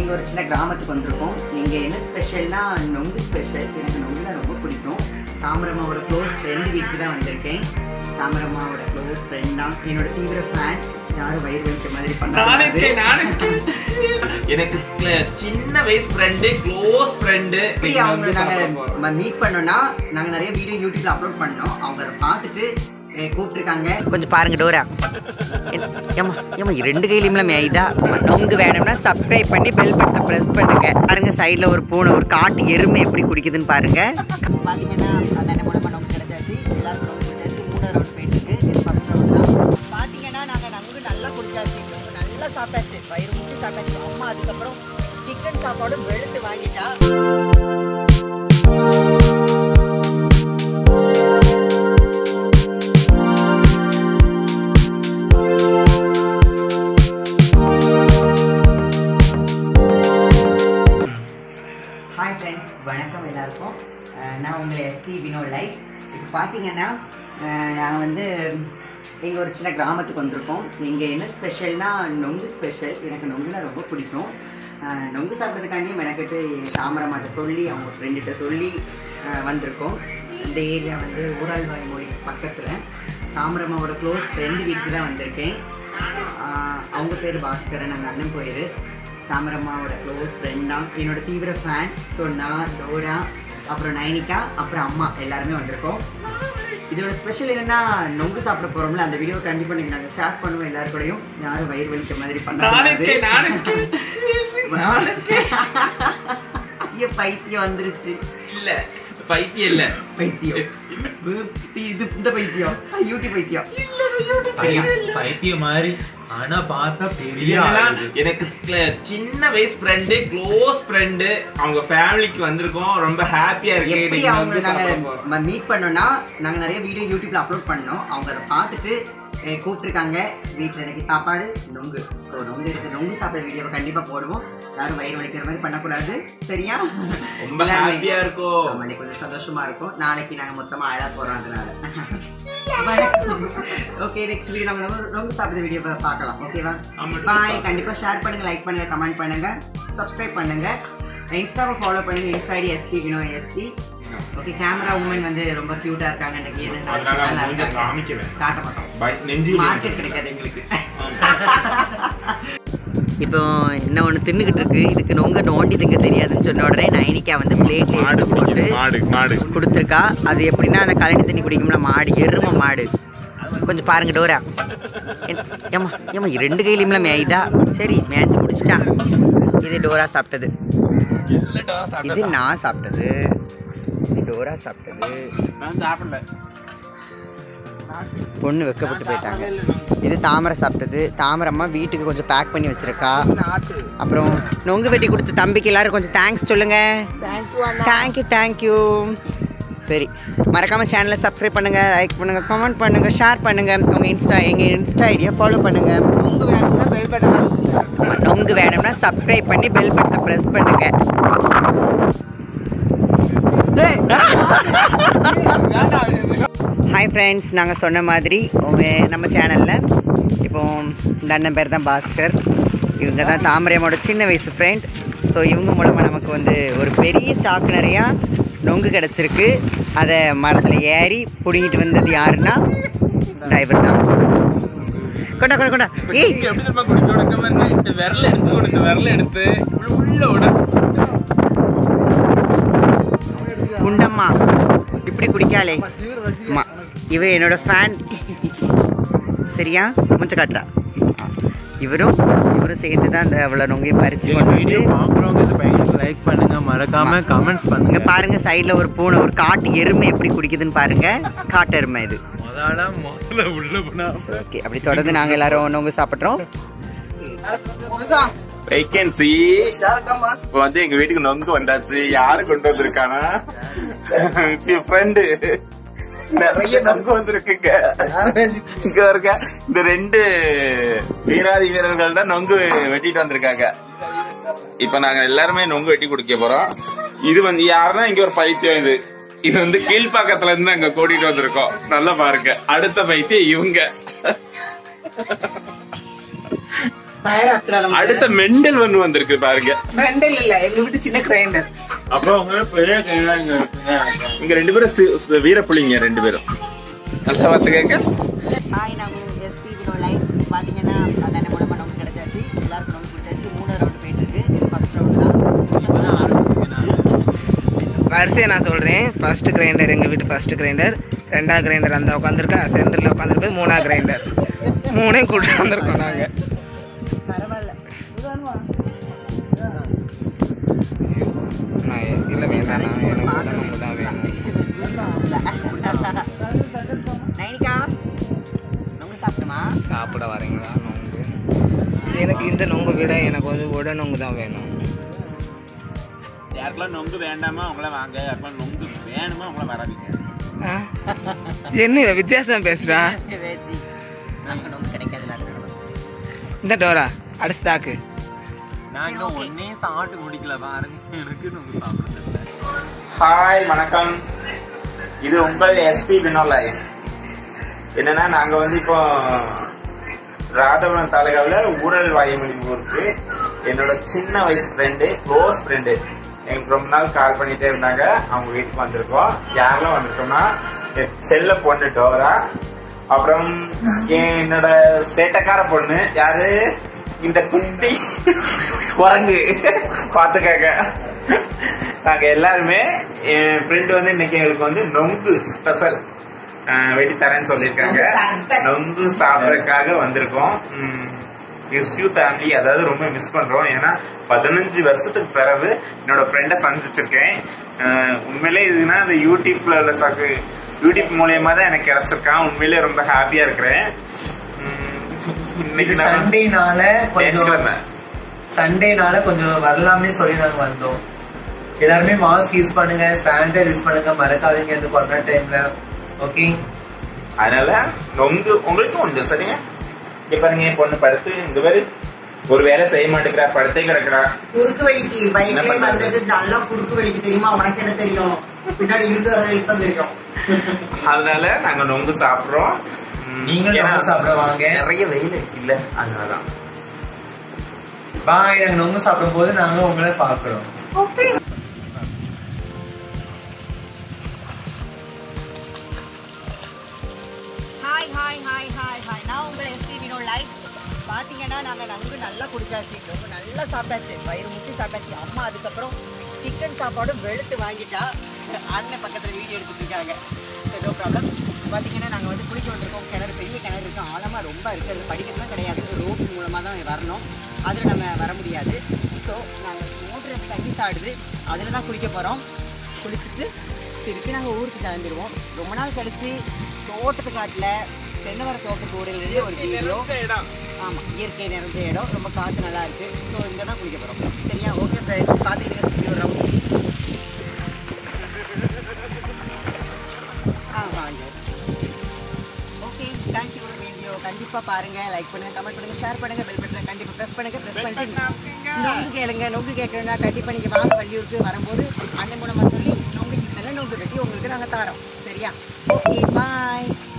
இங்கே ஒரு சின்ன கிராமத்துக்கு வந்திருக்கோம் இங்கே என்ன ஸ்பெஷல்னா நொங்கு ஸ்பெஷல் எனக்கு நொங்குனா ரொம்ப பிடிக்கும் தாமரம்மாவோட க்ளோஸ் ஃப்ரெண்ட் வீட்டுக்கு தான் வந்திருக்கேன் தாமரம்மாவோட க்ளோஸ் ஃப்ரெண்ட் தான் என்னோட தீவிர ஃபேன் யாரும் வயிறு வலிக்க மாதிரி நானுக்கு பண்ணாங்க நானுக்கு எனக்கு cl- சின்ன வயசு ஃப்ரெண்டு க்ளோஸ் ஃப்ரெண்டு எப்படி அவங்க நாங்கள் மீட் பண்ணோம்னா நாங்கள் நிறைய வீடியோ யூடியூப்ல அப்லோட் பண்ணோம் அவங்க அதை பார்த்துட்டு eh, கூப்பிட்டுருக்காங்க கொஞ்சம் பாருங்க டோரா ஏமா ஏமா ரெண்டு கையிலும்ல மேய்தா நொங்கு வேணும்னா சப்ஸ்கிரைப் பண்ணி பெல் பட்டனை ப்ரெஸ் பண்ணுங்க பாருங்க சைடில் ஒரு பூனை ஒரு காட்டு எருமை எப்படி குடிக்குதுன்னு பாருங்க பார்த்தீங்கன்னா அதான மூலமாக நொங்கு கிடைச்சாச்சு எல்லாரும் நொங்கு குடிச்சாச்சு மூணு ரவுண்ட் போயிட்டு இருக்கு இது ஃபர்ஸ்ட் ரவுண்ட் தான் பார்த்தீங்கன்னா நாங்கள் நொங்கு நல்லா குடிச்சாச்சு நொங்கு நல்லா சாப்பிட்டாச்சு வயிறு முட்டி சாப்பிட்டாச்சு அம்மா அதுக்கப்புறம் சிக்கன் சாப்பாடும் வெளுத்து வாங்கிட்டா ஹாய் ஃப்ரெண்ட்ஸ் வணக்கம் எல்லாருக்கும் அஹ் நான் உங்களை எஸ்பி வினோட் லைஃப் இப்போ பார்த்தீங்கன்னா அஹ் நான் வந்து இங்கே ஒரு சின்ன கிராமத்துக்கு வந்திருக்கோம் இங்கே என்ன ஸ்பெஷல்னா நொங்கு ஸ்பெஷல் எனக்கு நொங்குனா ரொம்ப பிடிக்கும் அஹ் நொங்கு சாப்பிட்றதுக்காண்டி மெனக்கெட்டு தாமரமாட்ட சொல்லி அவங்க ஃப்ரெண்டுகிட்ட சொல்லி அஹ் வந்திருக்கோம் இந்த ஏரியா வந்து ஊராள்வாய் மொழி பக்கத்தில் தாமரம்மாவோட க்ளோஸ் ஃப்ரெண்டு வீட்டுக்கு தான் வந்திருக்கேன் அஹ் அவங்க பேர் பாஸ்கரன் அந்த அண்ணன் போயிரு தாமரம்மாவோட க்ளோஸ் ஃப்ரெண்ட் தான் என்னோட தீவிர ஃபேன் ஸோ நான் டோரா அப்புறம் நைனிகா அப்புறம் அம்மா எல்லாருமே வந்திருக்கோம் இதோட ஸ்பெஷல் என்னன்னா நொங்கு சாப்பிட போறோம்ல அந்த வீடியோ கண்டிப்பா நீங்க நாங்க ஷேர் பண்ணுவோம் எல்லாரு கூடயும் யாரும் வயிறு வலிக்க மாதிரி நானுக்கு பண்ணாங்க நானுக்கு நானுக்கு ஐயோ பைத்தியம் வந்துருச்சு இல்ல பைத்தியம் இல்ல பைத்தியம் சி, இது இந்த பைத்தியம் யூடியூப் பைத்தியம் பை- பைத்தியம் மாதிரி ஆனா பார்த்தா பெரிய என்னன்னா, ஆளு. எனக்கு cl- சின்ன வயசு ஃப்ரெண்டு க்ளோஸ் ஃப்ரெண்டு அவங்க ஃபேமிலிக்கு வந்திருக்கோம் ரொம்ப ஹாப்பியா இருக்கு எப்படி இன்னைக்கு அவங்க வந்து சாப்பிட நாங்க போறோம். மீட் பண்ணோம்னா நாங்க நிறைய வீடியோ யூடியூப்ல அப்லோட் பண்ணோம் அவங்க அதை பார்த்துட்டு eh, கூப்பிட்டுருக்காங்க வீட்டில் எனக்கு சாப்பாடு நொங்கு ஸோ நொங்கு எடுத்து நொங்கு சாப்பிட்ற வீடியோவை கண்டிப்பா போடுவோம் யாரும் வயிறு வலிக்கிற மாதிரி பண்ணக்கூடாது சரியா ரொம்ப ஹாப்பியா இருக்கும் ஆமா, இன்னைக்கு கொஞ்சம் சந்தோஷமா இருக்கும் நாளைக்கு நாங்க மொத்தமா அழ போறோம் அதனால ஓகே நெக்ஸ்ட் வீடியோ நம்ம நொங்கு- நொங்கு சாப்பிட்ற வீடியோ பார்க்கலாம் ஓகேவா ஆமா, பாய் கண்டிப்பா ஷேர் பண்ணுங்க லைக் பண்ணுங்க கமெண்ட் பண்ணுங்க சப்ஸ்கிரைப் பண்ணுங்க இன்ஸ்டாவை ஃபாலோ பண்ணுங்க insta ID S D Vino S D okay camera woman வந்து ரொம்ப கியூட்டா இருக்காங்க இன்னைக்கு என்ன அதனால நல்லா மூஞ்ச இருக்காங்க காமிக்கிறேன் காட்ட மாட்டோம் பை- நெஞ்சில் மார்க்கெட் கிடைக்காது எங்களுக்கு இப்போ என்ன ஒன்று தின்னுக்கிட்டு இருக்கு இதுக்கு நொங்க நோண்டி திங்க தெரியாதுன்னு சொன்ன உடனே நைனிக்கா வந்து பிளேட்ல மாடு எடுத்து போட்டு குடிக்குது, மாடு மாடு கொடுத்துருக்கா அது எப்படின்னா அந்த கழனி தண்ணி குடிக்கும்ல மாடு எரும மாடு கொஞ்சம் பாருங்க டோரா என்- ஏம்மா ஏம்மா ரெண்டு கையிலும்ல மேய்தா சரி மேய்ஞ்சு முடிச்சிட்டான் இது டோரா சாப்பிட்டது இது நான் சாப்பிட்டது இது டோரா சாப்பிட்டது நான் சாப்பிடல பொண்ணு வெக்கப்பட்டு போயிட்டாங்க இது தாமரை சாப்பிட்டது தாமரம்மா வீட்டுக்கு கொஞ்சம் பேக் பண்ணி வச்சிருக்கா அப்புறம் நொங்கு வெட்டி கொடுத்த தம்பிக்கு எல்லாரும் கொஞ்சம் தேங்க்ஸ் சொல்லுங்க தேங்க்யூ தேங்க்யூ சரி மறக்காம சேனலை சப்ஸ்கிரைப் பண்ணுங்க லைக் பண்ணுங்க கமெண்ட் பண்ணுங்க ஷேர் பண்ணுங்க உங்க இன்ஸ்டா எங்க இன்ஸ்டா ஐடியா ஃபாலோ பண்ணுங்க ஆமா, நொங்கு வேணும்னா சப்ஸ்கிரைப் பண்ணி பெல் பட்டனை ப்ரெஸ் பண்ணுங்க ஹாய் ஃப்ரெண்ட்ஸ் நாங்கள் சொன்ன மாதிரி உங்க- நம்ம சேனலில் இப்போ இந்த அண்ணன் பேர் தான் பாஸ்கர் இவங்க தான் தாமரையம்மோட சின்ன வயசு ஃப்ரெண்ட் ஸோ இவங்க மூலமாக நமக்கு வந்து ஒரு பெரிய சாக்கு நிறையா நொங்கு கிடச்சிருக்கு அதை மரத்தில் ஏறி பிடுங்கிட்டு வந்தது யாருன்னா டிரைவர் தான் கொண்டா கொண்டா கொண்டா ஏய் நீங்க எப்படி தெரியுமா குடிக்க விடுங்க இந்த விரல எடுத்து கொடுங்க விரல எடுத்து இப்படி உள்ள விட குண்டம்மா இப்படி குடிக்காளே அம்மா இவ என்னோட ஃபேன் சரியா முச்ச காட்டுறா இவரும் இவரும் சேர்த்து தான் அந்த அவ்வளோ நொங்கையும் பறிச்சு கொண்டு வந்து வீடியோ பாக்குறவங்க இந்த பையனுக்கு லைக் பண்ணுங்க மறக்காம கமெண்ட்ஸ் இங்க பண்ணுங்க பாருங்க சைடுல ஒரு பூனை ஒரு காட்டு எருமை எப்படி குடிக்குதுன்னு பாருங்க காட்டு எருமை இது முதல்ல முதல்ல உள்ள போனா ஓகே அப்படி தொடர்ந்து நாங்க எல்லாரும் நொங்கு சாப்பிட்றோம் வேகன்சி இப்ப வந்து எங்க வீட்டுக்கு நொங்கு வந்தாச்சு யாரு கொண்டு வந்திருக்கானா ஃப்ரெண்டு நிறைய நொங்கு வந்திருக்குங்க இங்க இருக்க இந்த ரெண்டு வீராதி வீரர்கள் தான் நொங்கு வெட்டிட்டு வந்திருக்காங்க இப்ப நாங்க எல்லாருமே நொங்கு வெட்டி குடிக்க போறோம் இது வந்து யாருன்னா இங்க ஒரு பைத்தியம் இது இது வந்து கீழ்ப்பாக்கத்துல இருந்து நாங்க கூட்டிட்டு வந்திருக்கோம் நல்லா பாருங்க அடுத்த பைத்தியம் இவங்க ஃபயர் ஆத்துறாத அடுத்த மெண்டல் ஒண்ணு வந்திருக்கு பாருங்க மெண்டல் இல்ல எங்க வீட்டு சின்ன கிரைண்டர் அப்போ உங்க பெரிய கையில இங்க இருக்குங்க இங்க ரெண்டு பேரும் சி- சி- வீரப்புலிங்க ரெண்டு பேரும் நல்லா பார்த்து கேட்க ஹாய் நான் உங்களுக்கு எஸ்பி வினோ லைஃப் பார்த்தீங்கன்னா அதான மூலமாக நமக்கு கிடைச்சாச்சு எல்லாருக்கும் நமக்கு பிடிச்சாச்சு மூணு ரவுண்ட் போயிட்டு இருக்கு இது ஃபர்ஸ்ட் ரவுண்ட் தான் இப்பதான் ஆரம்பிச்சிருக்கேன் வரிசையை நான் சொல்கிறேன் ஃபர்ஸ்ட் கிரைண்டர் எங்கள் வீட்டு ஃபர்ஸ்ட் கிரைண்டர் ரெண்டாவது கிரைண்டர் அந்த உட்காந்துருக்கா சென்டரில் உட்காந்துருக்கு மூணாவது கிரைண்டர் மூணே கூட்டு வந்திருக்கோம் நாங்கள் பரவாயில்ல நான் இல்லை வேண்டாம் நான் எனக்கு உடனே தான் வேணும் நைனிகா நொங்கு சாப்பிடுமா சாப்பிட வரீங்களா நொங்கு எனக்கு இந்த நொங்கு விட எனக்கு வந்து உட நொங்கு தான் வேணும் யாருக்கெல்லாம் நொங்கு வேண்டாமா அவங்கள வாங்க யாருக்கெல்லாம் நொங்கு வேணுமா அவங்கள வராதீங்க ஆ? என்ன இவ வித்தியாசம் பேசுகிறா வேச்சி நமக்கு நொங்கு கிடைக்காதுல்ல அதனால தான். இந்த டோரா அடுத்த தாக்கு நான் இன்னும் ஒன்னே சாப்பிட்டு முடிக்கல பாருங்க எனக்கு நொங்கு சாப்பிடுறது இல்லை ஹாய் வணக்கம் இது உங்கள் எஸ்பி வினோ லைஃப் என்னன்னா நாங்க வந்து இப்போ ராதவரம் தாலுகாவில் ஊரல் வாயுமொழி ஊருக்கு என்னோட சின்ன வயசு ஃப்ரெண்டு க்ளோஸ் ஃப்ரெண்டு எனக்கு ரொம்ப நாள் கால் பண்ணிட்டே இருந்தாங்க அவங்க வீட்டுக்கு வந்திருக்கோம் யாரெல்லாம் வந்திருக்கோம்னா என் செல்ல பொண்ணு டோரா அப்புறம் என் என்னோட சேட்டக்கார பொண்ணு யாரு இந்த குட்டி குரங்கு பார்த்துக்கங்க நாங்க எல்லாருமே என் ஃப்ரெண்டு வந்து இன்னைக்கு எங்களுக்கு வந்து நொங்கு ஸ்பெஷல் வெட்டி தரேன்னு சொல்லியிருக்காங்க நொங்கு சாப்பிட்றதுக்காக வந்திருக்கோம் யூ ஃபேமிலி அதாவது ரொம்ப மிஸ் பண்றோம் ஏன்னா பதினஞ்சு வருஷத்துக்கு பிறகு என்னோட ஃப்ரெண்டை சந்திச்சிருக்கேன் அஹ் உண்மையிலே இதுனா அந்த யூடியூப்ல உள்ள சாக்கு யூடியூப் மூலியமா தான் எனக்கு கிடைச்சிருக்கான் உண்மையிலே ரொம்ப ஹாப்பியா இருக்கிறேன் உம் இன்னைக்கு நான் சண்டேனால பேசிட்டு கொஞ்சம் வந்தேன் சண்டேனால கொஞ்சம் வரலாமே சொல்லி நாங்க வந்தோம் எல்லாருமே மாஸ்க் யூஸ் பண்ணுங்க சானிடைசர் யூஸ் பண்ணுங்க மறக்காதீங்க இந்த கொரோனா டைம்ல ஓகே அதனால நொங்கு உங்களுக்கும் உண்டு சரியா இங்க பாருங்க என் பொண்ணு படுத்து இங்க பேரு ஒரு வேலை செய்ய மாட்டேங்கிறா படுத்தே கிடக்குறா குறுக்கு வழிக்கு என்ன பைக்ல பண்றது? வந்தது நல்லா குறுக்கு வழிக்கு தெரியுமா உனக்கு என்ன தெரியும் பின்னாடி இருக்கிறவங்களுக்கு தான் தெரியும் அதனால நாங்க நொங்கு சாப்பிடுறோம் உம், நீங்களும் ஏன்னா நொங்கு சாப்பிட வாங்க. நிறைய வெயில் இருக்குல்ல அதனாலதான் பாய் நாங்க நொங்கு சாப்பிடும் போது நாங்க உங்களை பாக்குறோம் hi hi hi hi hi நான் உங்களை எஸ்பி வினோ லைஃப் பார்த்தீங்கன்னா நாங்கள் நன்கு நல்லா குடிச்சாச்சு ரொம்ப நல்லா சாப்பிட்டாச்சு வயிறு முட்டி சாப்பிட்டாச்சு அம்மா அதுக்கப்புறம் சிக்கன் சாப்பாடும் வெளுத்து வாங்கிட்டா அண்ணன் பக்கத்தில் வீடியோ எடுத்துட்டு இருக்காங்க சரி நோ ப்ராப்ளம் பார்த்தீங்கன்னா நாங்கள் வந்து குளிக்க வந்திருக்கோம் கிணறு பெரிய கிணறு இருக்கு ஆழமாக ரொம்ப இருக்குது அது படிக்கட்டுலாம் கிடையாது ரோட்டு மூலமாக தான் வரணும் அதில் நம்ம வர முடியாது ஸோ நாங்கள் மோட்டர் தண்ணி சாடுது அதில் தான் குளிக்க போகிறோம் குளிச்சுட்டு திருப்பி நாங்கள் ஊருக்கு கிளம்பிடுவோம் ரொம்ப நாள் கழிச்சு தோட்டத்து காட்டில் தென்னவர தோட்ட கூடையிலிருந்து ஒரு வீடியோ ஆமாம் இயற்கை நிறைஞ்ச இடம் ரொம்ப காற்று நல்லா இருக்கு ஸோ இங்கே தான் குளிக்க போகிறோம் சரியா ஓகே ஃப்ரெண்ட்ஸ் பார்த்துக்கிட்டு வீடியோ ரவுண்ட் ஆ வாங்க ஓகே தேங்க்யூ வீடியோ கண்டிப்பாக பாருங்கள் லைக் பண்ணுங்கள் கமெண்ட் பண்ணுங்கள் ஷேர் பண்ணுங்கள் பெல் பட்டனை கண்டிப்பாக ப்ரெஸ் பண்ணுங்கள் ப்ரெஸ் பண்ணிட்டு நொங்கு கேளுங்க நொங்கு கேட்கணும்னா கண்டிப்பாக நீங்கள் வாங்க வள்ளியூருக்கு வரும்போது அண்ணன் மூலமாக சொல்லி நொங்கு நல்ல நொங்கு கட்டி உங்களுக்கு நாங்கள் தரோம் சரியா ஓகே பாய்